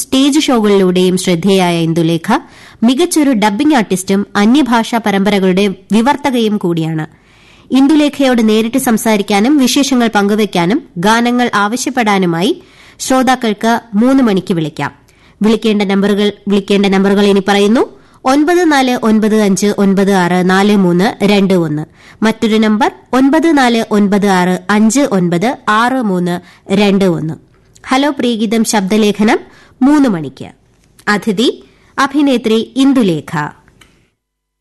stage ഷോകളിലൂടെയും ശ്രദ്ധേയായ Indulekha മികച്ചൊരു dubbing ആർട്ടിസ്റ്റും അന്യഭാഷാ പരമ്പരകളുടെ വിവർത്തകയും കൂടിയാണ് ഇന്ദുലേഖയോട് നേരിട്ട് സംസാരിക്കാനും വിശേഷങ്ങൾ പങ്കുവയ്ക്കാനും ഗാനങ്ങൾ ആവശ്യപ്പെടാനുമായി ശ്രോതാക്കൾക്ക് മൂന്ന് മണിക്ക് വിളിക്കാം വിളിക്കേണ്ട നമ്പറുകൾ വിളിക്കേണ്ട നമ്പറുകൾ ഇനി പറയുന്നു ഒൻപത് നാല് ഒൻപത് അഞ്ച് ഒൻപത് ആറ് നാല് മൂന്ന് രണ്ട് ഒന്ന് മറ്റൊരു നമ്പർ ഒൻപത് നാല് ഒൻപത് ആറ് അഞ്ച് ഒൻപത് ആറ് മൂന്ന് രണ്ട് ഒന്ന് ഹലോ പ്രിയഗീതം ശബ്ദലേഖനം മൂന്ന് മണിക്ക് അതിഥി അഭിനേത്രി ഇന്ദുലേഖ